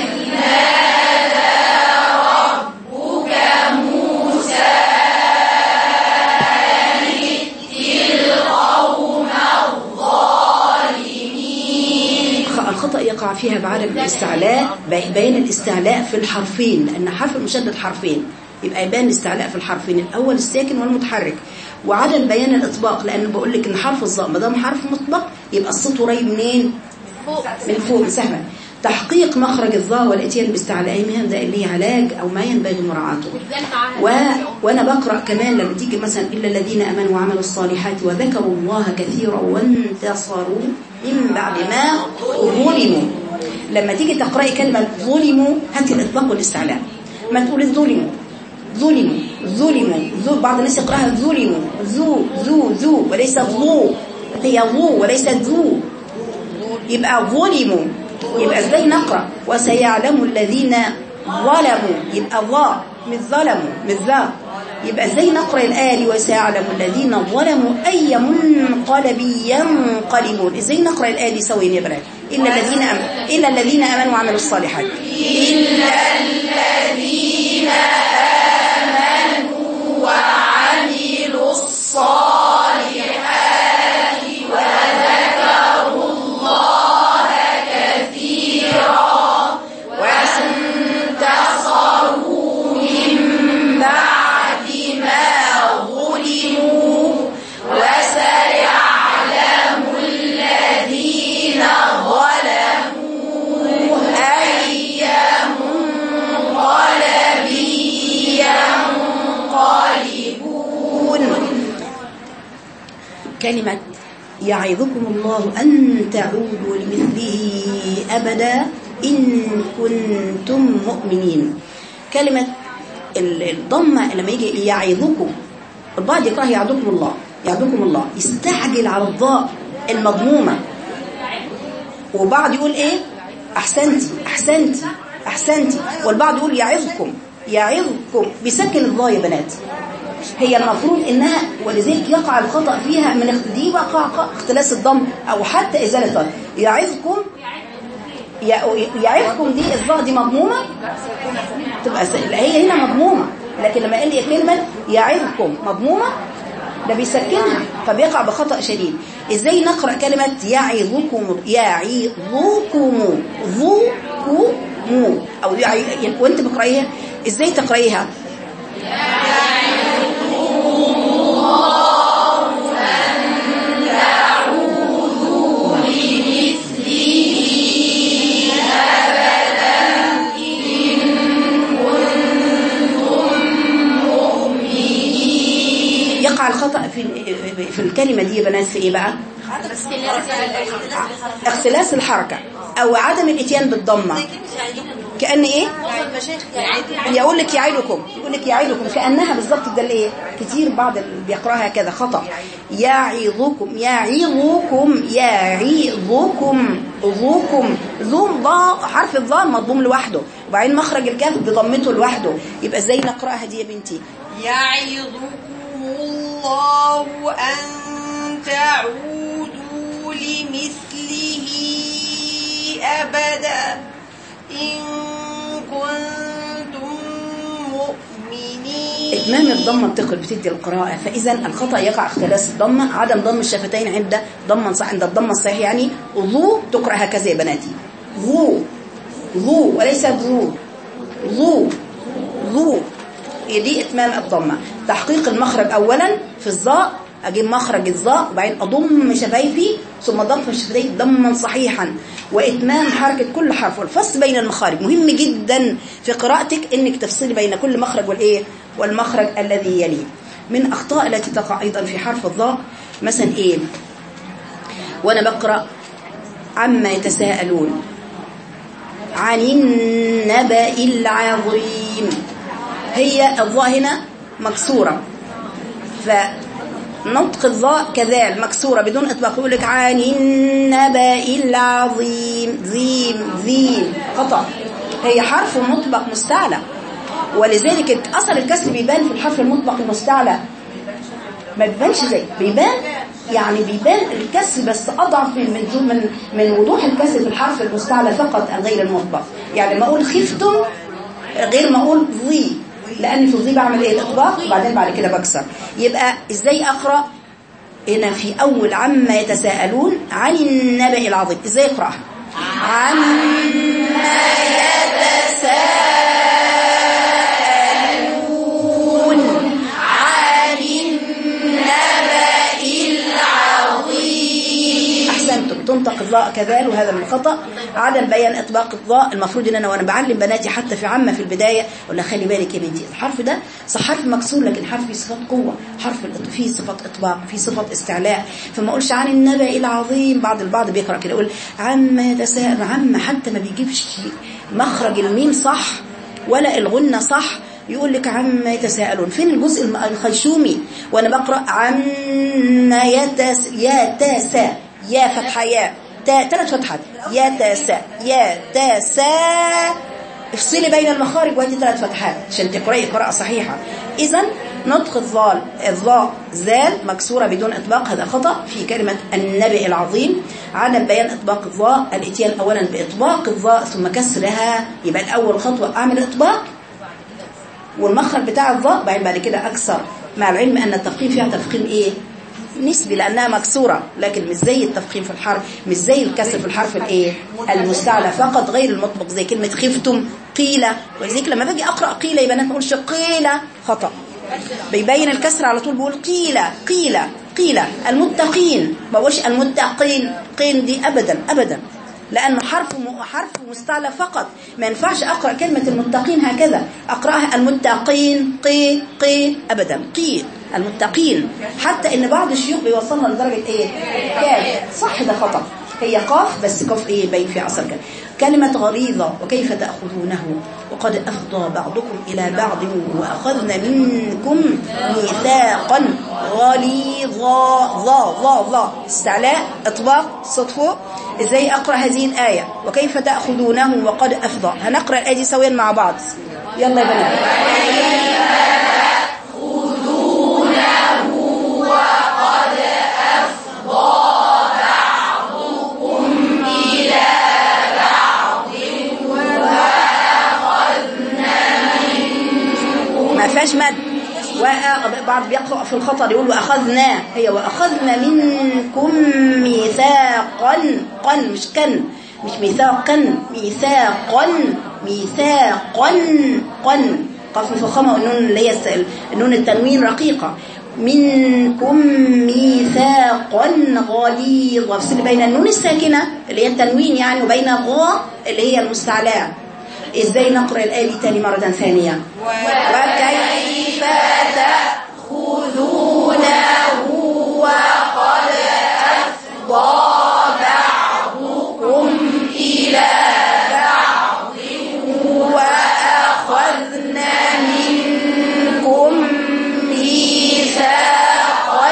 خ- الخطأ يقع فيها بعدم الاستعلاء بي- بيان الاستعلاء في الحرفين لأن حرف المشدد حرفين يبقى يبان الاستعلاء في الحرفين الأول الساكن والمتحرك وعدم بيان الإطباق لأن بقول لك إن حرف الظاء ما دام حرف مطبق يبقى الصوت قريب منين؟ من فوق سهلا تحقيق مخرج الظاء والاتيان باستعلائهم ده اللي علاج أو ما ينبغي مراعاته و... وانا بقرا كمان لما تيجي مثلا الا الذين امنوا وعملوا الصالحات وذكروا الله كثيرا وانتصروا من بعد ما ظلموا لما تيجي تقراي كلمه ظلموا هاتي الاطلاق والاستعلاء ما تقولي ظلموا ظلموا ظلموا ذو بعض الناس يقراها ظلموا ذو ذو ذو وليس ذو هي ذو وليست ذو يبقى ظلموا يبقى ازاي نقرا وسيعلم الذين ظلموا يبقى ظا مش ظلموا مش ذا يبقى ازاي نقرا الايه دي وسيعلم الذين ظلموا اي منقلب ينقلبون ازاي نقرا الايه دي سوين يا بنات الا الذين امنوا الا الذين امنوا وعملوا الصالحات كلمة يعظكم الله أن تعودوا لمثله أبدا إن كنتم مؤمنين كلمة ال- الضمة لما يجي يعظكم البعض يقرأ يعظكم الله يعظكم الله يستعجل على الضاء المضمومة وبعض يقول ايه احسنتي احسنتي احسنتي والبعض يقول يعظكم يعظكم بيسكن الضاء يا بنات هي المفروض انها ولذلك يقع الخطأ فيها من اخت- دي وقع ق- اختلاس الضم او حتى ازالة الضم يعظكم يع- يعظكم دي الظاء دي مضمومة تبقى س- هي هنا مضمومة لكن لما قال لي كلمة يعظكم مضمومة ده بيسكنها فبيقع بخطأ شديد ازاي نقرأ كلمة يعظكم يعظكم ذوكم او يعي... وانت بقرأيها ازاي تقرأيها يقع الخطأ في في الكلمة دي يا بنات في ايه بقى اختلاس الحركة او عدم الاتيان بالضمة كأن ايه يقول لك يعيدكم يقول لك يعيدكم كأنها بالظبط ده الايه كتير بعض اللي بيقراها كذا خطأ يعظكم يعظكم يعظكم ذوكم ذو ضاء حرف الضاء مضموم لوحده وبعدين مخرج الكاف بضمته لوحده يبقى ازاي نقراها دي يا بنتي يعظكم الله أن تعودوا لمثله أبدا إن كنتم مؤمنين إتمام الضمة بتقل بتدي القراءة فإذا الخطأ يقع اختلاس الضمة عدم ضم الشفتين عند ضمة صح عند الضمة الصحيح يعني ذو تقرأ هكذا يا بناتي ذو ذو وليس ذو ذو ذو دي إتمام الضمة تحقيق المخرج أولا في الظاء أجيب مخرج الظاء وبعدين أضم شفايفي ثم ضم الشفتين ضما صحيحا وإتمام حركة كل حرف والفصل بين المخارج مهم جدا في قراءتك إنك تفصلي بين كل مخرج والإيه والمخرج الذي يليه من أخطاء التي تقع أيضا في حرف الظاء مثلا إيه وأنا بقرأ عما يتساءلون عن النبأ العظيم هي الظاء هنا مكسورة فنطق الظاء كذلك مكسورة بدون إطلاق يقول لك عن النبأ العظيم ذيم ذيم خطأ هي حرف مطبق مستعلى ولذلك أصل الكسر بيبان في الحرف المطبق المستعلى ما بيبانش زي بيبان يعني بيبان الكسر بس اضعف من من من, من وضوح الكسر في الحرف المستعلى فقط غير المطبق يعني ما اقول خفتم غير ما اقول ظي لان في الظي بعمل ايه الاطباق وبعدين بعد كده بكسر يبقى ازاي اقرا هنا في اول عما يتساءلون عن النبأ العظيم ازاي اقراها عما يتساءلون عن النبأ العظيم احسنتم تنطق الظاء كذلك وهذا من الخطا عدم بيان اطباق الظاء المفروض ان انا وانا بعلم بناتي حتى في عامه في البدايه اقول لها خلي بالك يا بنتي الحرف ده صح حرف مكسور لكن حرف فيه صفات قوه حرف الإط- فيه صفه اطباق فيه صفه استعلاء فما اقولش عن النبأ العظيم بعض البعض بيقرا كده يقول عم يتساءل عم حتى ما بيجيبش مخرج الميم صح ولا الغنة صح يقول لك عما يتساءلون فين الجزء الم- الخيشومي وانا بقرا عما يتس يتسا يا فتحه يا تا ثلاث فتحات يتسا يتسا افصلي بين المخارج وادي ثلاث فتحات عشان تقراي قراءه صحيحه اذا نطق الظال الظاء زال مكسوره بدون اطباق هذا خطا في كلمه النبي العظيم عدم بيان اطباق الظاء الاتيان اولا باطباق الظاء ثم كسرها يبقى الاول خطوه اعمل اطباق والمخرج بتاع الظاء بعدين بعد كده اكسر مع العلم ان التفخيم فيها تفخيم ايه نسبي لانها مكسوره لكن مش زي التفخيم في الحرف مش زي الكسر في الحرف الايه المستعلى فقط غير المطبق زي كلمه خفتم قيل ولذلك لما باجي اقرا قيل يبقى انا ما اقولش قيل خطا بيبين الكسر على طول بيقول قيل قيل قيل المتقين ما بقولش المتقين قين دي ابدا ابدا لأنه حرف م- حرف مستعلى فقط ما ينفعش أقرأ كلمة المتقين هكذا أقرأها المتقين قي قي أبدا قي المتقين حتى إن بعض الشيوخ بيوصلنا لدرجة إيه كاف صح ده خطأ هي قاف بس قاف إيه باين في عصر كده كلمة غليظة وكيف تأخذونه وقد أفضى بعضكم إلى بعض وأخذنا منكم ميثاقا غليظا ظا ظا ظا استعلاء إطباق صوت فوق إزاي أقرأ هذه الآية وكيف تأخذونه وقد أفضى هنقرأ الآية دي سويا مع بعض يلا يا بنات فيهاش مد وبعض بيقرأ في الخطر يقول وأخذنا هي وأخذنا منكم ميثاقا قن مش كن مش ميثاقا ميثاقا ميثاقا قن قف مفخمة والنون اللي هي الس- النون التنوين رقيقة منكم ميثاقا غليظا افصل بين النون الساكنة اللي هي التنوين يعني وبين غاء اللي هي المستعلاء ازاي نقرأ الآية دي تاني مرة ثانية وكيف تأخذونه وقد أفضى بعضكم إلى بعض وأخذنا منكم ميثاقا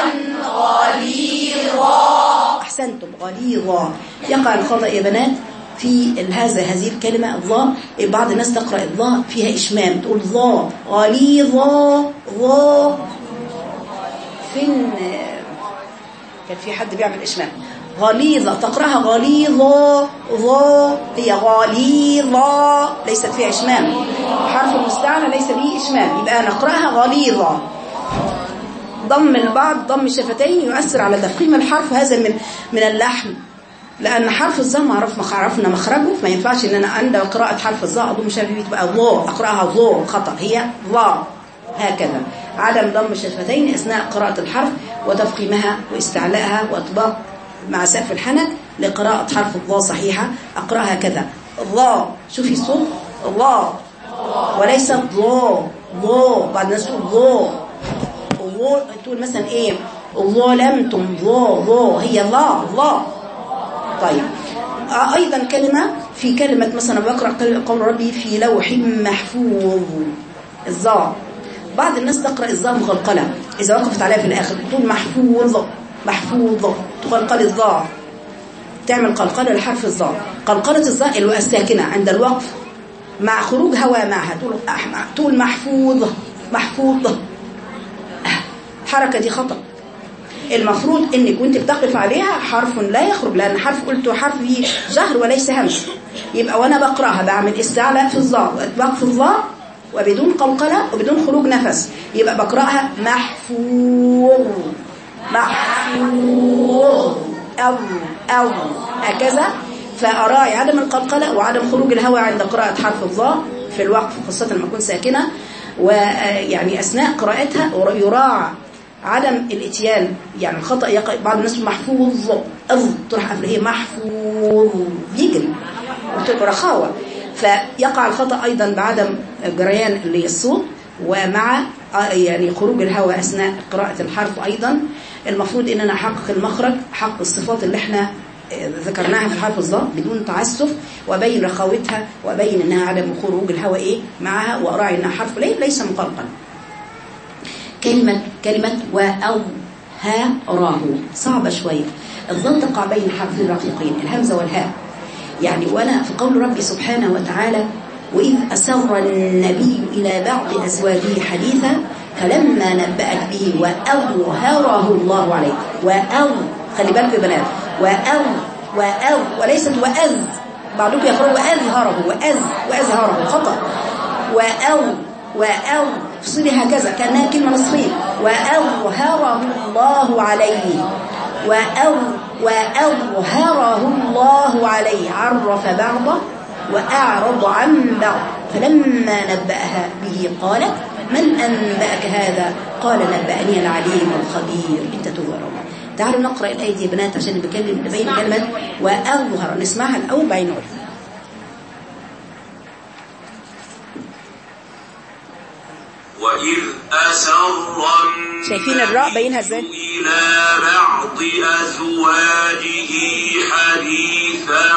غليظا أحسنتم غليظا يقع الخطأ يا بنات في هذا هذه الكلمة الظاء بعض الناس تقرأ الظاء فيها إشمام تقول ظاء غليظا ظاء فين كان في حد بيعمل إشمام غليظة تقرأها غليظة ظا هي غليظة ليست فيها إشمام حرف المستعلى ليس به إشمام يبقى نقرأها غليظة ضم البعض ضم الشفتين يؤثر على تفخيم الحرف هذا من من اللحن لأن حرف الظاء معرف مخ- عرفنا مخرجه فما ينفعش إن أنا عند قراءة حرف الظاء أضم شفتي تبقى ظا أقرأها ظا خطأ هي ظا هكذا عدم ضم الشفتين أثناء قراءة الحرف وتفخيمها واستعلاءها وإطباق مع سقف الحنك لقراءة حرف الظاء صحيحة أقرأها كذا ظا شوفي الصوت ظا وليس ظا ظا بعد الناس تقول ظا ظا تقول مثلا ايه ظلمتم ظا ظا هي لا لا طيب آه، ايضا كلمة في كلمة مثلا بقرأ قل- قول ربي في لوح محفوظ الظاء بعض الناس تقرأ الظاء مقلقلة إذا وقفت عليها في الآخر تقول محفوظ محفوظ تقلقل الظاء تعمل قلقلة لحرف الظاء قلقلة الظاء الو- الساكنة عند الوقف مع خروج هواء معها تقول أح- تقول محفوظ محفوظ الحركة دي خطأ المفروض انك وانت بتقف عليها حرف لا يخرج لان حرف قلت حرف فيه جهر وليس همس يبقى وانا بقراها بعمل استعلاء في الظاء واطباق في الظاء وبدون قلقله وبدون خروج نفس يبقى بقراها محفوظ محفوظ او او هكذا فاراعي عدم القلقله وعدم خروج الهواء عند قراءه حرف الظاء في الوقف خاصه لما تكون ساكنه ويعني اثناء قراءتها يراعى عدم الاتيان يعني الخطأ يقع بعض الناس محفوظ أظ تروح قبل هي محفوظ يجري وتبقى رخاوة فيقع الخطأ أيضا بعدم جريان اللي الصوت ومع آه، يعني خروج الهواء أثناء قراءة الحرف أيضا المفروض إن أنا أحقق المخرج حق الصفات اللي احنا آه، ذكرناها في الحرف الظاء بدون تعسف وأبين رخاوتها وأبين إنها عدم خروج الهواء إيه معها وأراعي إنها حرف ليه ليس مقلقل كلمة كلمة وأو ها راه صعبة شوية الظل تقع بين حرفين رقيقين الهمزة والهاء يعني وأنا في قول ربي سبحانه وتعالى وإذ أسر النبي إلى بعض أزواجه حديثا فلما نبأت به وأظهره الله عليه وأو خلي بالكم يا بنات وأو وأو وليست وأذ بعضكم يقرأ وأظهره وأذ وأظهره خطأ وأو وأو افصلي هكذا كأنها كلمة نصفية وأظهره الله عليه وأو وأظهره الله عليه عرف بعضه وأعرض عن بعض فلما نبأها به قالت من أنبأك هذا قال نبأني العليم الخبير انت تظهر تعالوا نقرأ الآية دي يا بنات عشان نبين نبين كلمة وأظهر نسمعها الأول بعدين نقول وإذ أسر شايفين الراء بينها ازاي؟ إلى بعض أزواجه حديثا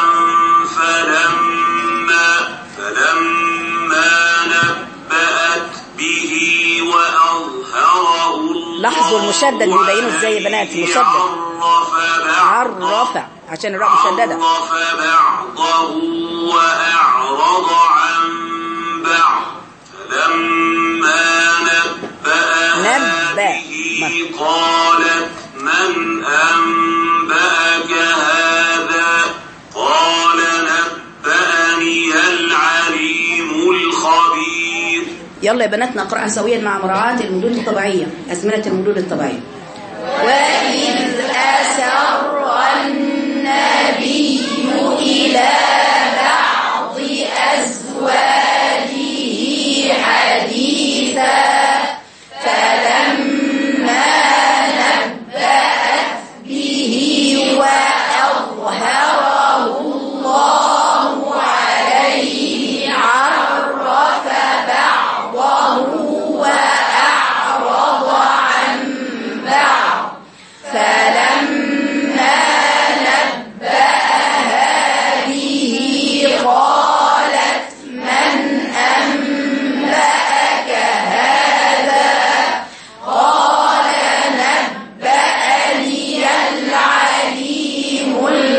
فلما فلما نبأت به وأظهره الله لاحظوا المشدد بيبينه ازاي يا بنات عليه المشدد عرف بعض عرف عشان الراء مشددة عرف بعضه وأعرض عن بعض فلما نبأها نبأ. به قالت من أنبأك هذا قال نبأني العليم الخبير يلا يا بنات نقرأها سويا مع مراعاة المدود الطبيعية أزمنة المدود الطبيعية وإذ أسر النبي إلى بعض أزواجه حديثا فلما نبأت به وأظهره الله عليه عرف بعضه وأعرض عن بعض فلما نبأها به قالت من أنبأك هذا قال نبأني العليم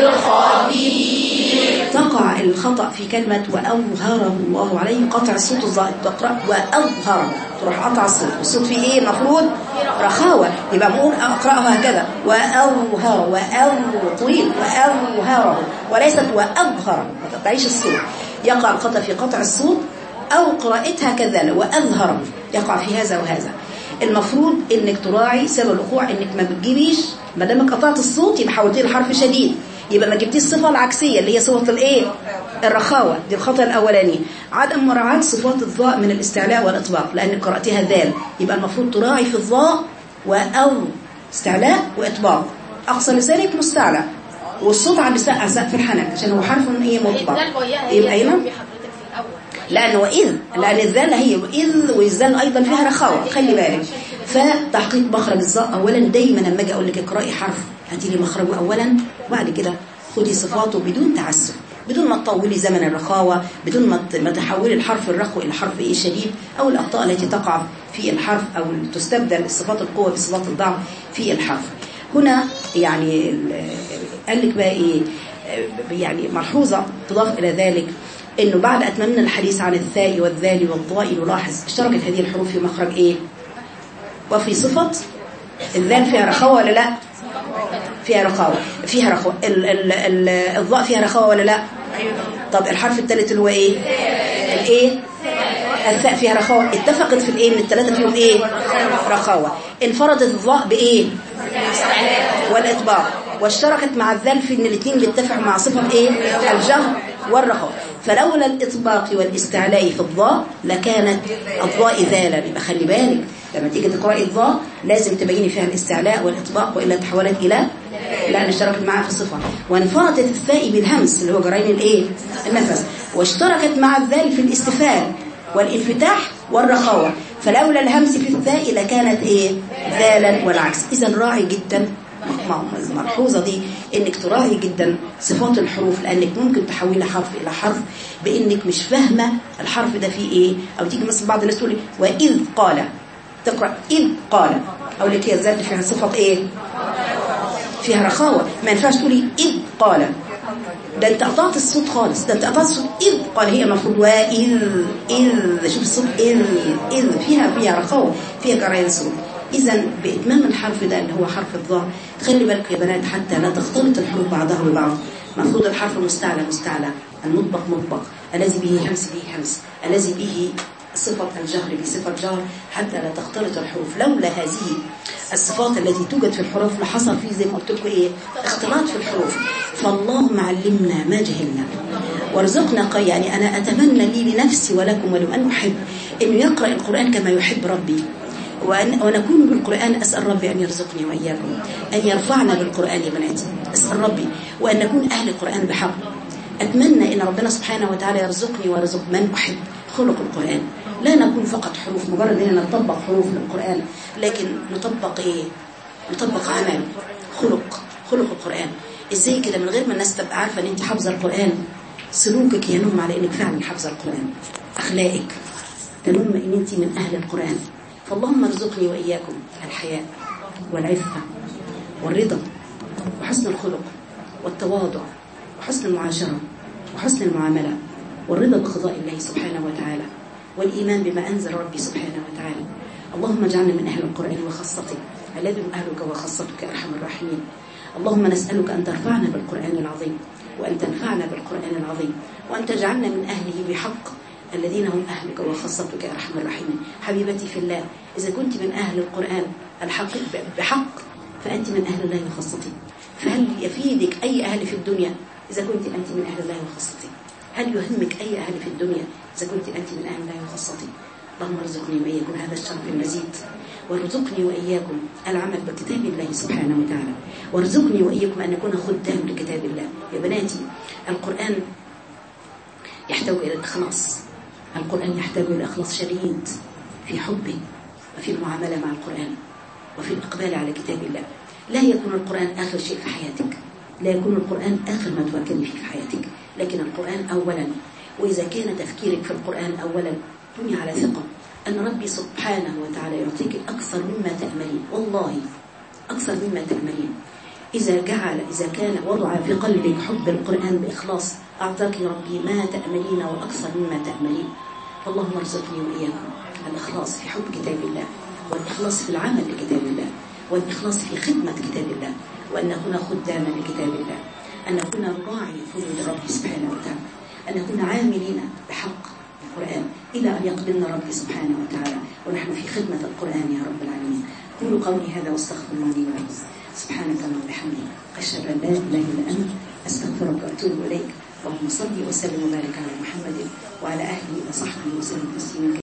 الخبير تقع الخطأ في كلمة وأظهره الله عليه قطع الصوت الظاهر تقرأ وأظهر تروح قطع الصوت الصوت فيه إيه المفروض رخاوة يبقى بقول أقرأها هكذا وأظهر وأو طويل وأظهره وليست وأظهر ما تقطعيش الصوت يقع الخطأ في قطع الصوت أو قراءتها كذلك وأظهر يقع في هذا وهذا المفروض انك تراعي سبب الوقوع انك ما بتجيبيش ما دامك قطعت الصوت يبقى حولتيه لحرف شديد يبقى ما جبتيش الصفه العكسيه اللي هي صفه الايه الرخاوه دي الخطا الاولاني عدم مراعاه صفات الضاء من الاستعلاء والاطباق لانك قراتيها ذال يبقى المفروض تراعي في الضاء واو استعلاء واطباق اقصى لسانك مستعلى والصوت على لسان على سقف الحنك عشان هو حرف ايه مطبق يبقى هنا لأن وإذ لأن الذال هي وإذ والذال أيضا فيها رخاوة خلي بالك فتحقيق مخرج الظاء أولا دايما لما أجي أقول لك اقرأي حرف هاتي لي مخرجه أولا وبعد كده خدي صفاته بدون تعسف بدون ما تطولي زمن الرخاوة بدون ما ت- ما تحولي الحرف الرخو إلى حرف إيه شديد أو الأخطاء التي تقع في الحرف أو تستبدل صفات القوة بصفات الضعف في الحرف هنا يعني ال- قال لك بقى إيه يعني ملحوظة تضاف إلى ذلك انه بعد اتممنا الحديث عن الثاء والذال والضاء نلاحظ اشتركت هذه الحروف في مخرج ايه وفي صفة الذال فيها رخاوة ولا لا فيها رخاوة فيها رخاوة ال ال ال الضاء فيها رخاوة ولا لا طب الحرف الثالث اللي هو ايه الايه الثاء فيها رخاوة اتفقت في الايه من الثلاثة فيهم ايه رخاوة انفردت الضاء بايه والإطباق واشتركت مع الذال في ان الاثنين بيتفقوا مع صفة ايه الجهر والرخاء فلولا الإطباق والاستعلاء في الضاء لكانت الضاء ذالا يبقى خلي بالك لما تيجي تقرأي الضاء لازم تبيني فيها الاستعلاء والإطباق وإلا تحولت إلى لأن اشتركت معها في الصفة وانفردت الثاء بالهمس اللي هو جرين الايه النفس واشتركت مع الذال في الاستفال والانفتاح والرخاوة فلولا الهمس في الثاء لكانت ايه ذالا والعكس اذا راعي جدا الملحوظة دي انك تراعي جدا صفات الحروف لانك ممكن تحولي حرف الى حرف بانك مش فاهمة الحرف ده فيه ايه او تيجي مثلا بعض الناس تقول واذ قال تقرأ اذ قال او لك هي ذات فيها صفة ايه فيها رخاوة ما ينفعش تقولي اذ قال ده انت قطعت الصوت خالص ده انت قطعت الصوت اذ قال هي المفروض واذ اذ شوف الصوت اذ اذ فيها فيها رخاوة فيها جريان صوت اذا باتمام الحرف ده اللي هو حرف الضاء خلي بالك يا بنات حتى لا تختلط الحروف بعضها ببعض المفروض الحرف المستعلى مستعلى المطبق مطبق الذي به همس به همس الذي به صفة الجهر بصفة جهر حتى لا تختلط الحروف لولا هذه الصفات التي توجد في الحروف لحصل فيه زي ما قلت لكم ايه اختلاط في الحروف فاللهم علمنا ما جهلنا وارزقنا قي يعني انا اتمنى لي لنفسي ولكم ولمن احب انه يقرا القران كما يحب ربي وأن ونكون بالقرآن أسأل ربي أن يرزقني وإياكم أن يرفعنا بالقرآن يا بناتي أسأل ربي وأن نكون أهل القرآن بحق أتمنى أن ربنا سبحانه وتعالى يرزقني ويرزق من أحب خلق القرآن لا نكون فقط حروف مجرد أننا نطبق حروف للقرآن لكن نطبق إيه نطبق عمل خلق خلق القرآن إزاي كده من غير ما الناس تبقى عارفة أن أنت حافظة القرآن سلوكك ينم على أنك فعلا حافظة القرآن أخلاقك تنم أن أنت من أهل القرآن فاللهم ارزقني وإياكم الحياء والعفة والرضا وحسن الخلق والتواضع وحسن المعاشرة وحسن المعاملة والرضا بقضاء الله سبحانه وتعالى والإيمان بما أنزل ربي سبحانه وتعالى اللهم اجعلنا من أهل القرآن وخاصته الذي هم أهلك وخاصتك أرحم الراحمين اللهم نسألك أن ترفعنا بالقرآن العظيم وأن تنفعنا بالقرآن العظيم وأن تجعلنا من أهله بحق الذين هم أهلك وخاصتك يا أرحم الراحمين حبيبتي في الله إذا كنت من أهل القرآن الحق بحق فأنت من أهل الله وخاصته فهل يفيدك أي أهل في الدنيا إذا كنت أنت من أهل الله وخاصته هل يهمك أي أهل في الدنيا إذا كنت أنت من أهل الله وخاصته اللهم ارزقني وإياكم هذا الشرف المزيد وارزقني وإياكم العمل بكتاب الله سبحانه وتعالى وارزقني وإياكم أن نكون خدام لكتاب الله يا بناتي القرآن يحتوي إلى الإخلاص القرآن يحتاج إلى إخلاص شديد في حبه وفي المعاملة مع القرآن وفي الإقبال على كتاب الله لا يكون القرآن آخر شيء في حياتك لا يكون القرآن آخر ما تواكلي فيه في حياتك لكن القرآن أولا وإذا كان تفكيرك في القرآن أولا كوني على ثقة أن ربي سبحانه وتعالى يعطيك أكثر مما تأملين والله أكثر مما تأملين إذا جعل إذا كان وضع في قلبك حب القرآن بإخلاص أعطاك ربي ما تأملين وأكثر مما تأملين فاللهم ارزقني وإياكم الإخلاص في حب كتاب الله والإخلاص في العمل لكتاب الله والإخلاص في خدمة كتاب الله وأن نكون خداما لكتاب الله أن نكون راعي فروض ربي سبحانه وتعالى أن نكون عاملين بحق القرآن إلى أن يقبلنا ربي سبحانه وتعالى ونحن في خدمة القرآن يا رب العالمين قولوا قولي هذا واستغفر الله لي ولكم سبحانك اللهم وبحمدك أشهد أن لا إله إلا أنت أستغفرك وأتوب إليك اللهم صل وسلم وبارك على محمد وعلى أهله وصحبه وسلم تسليما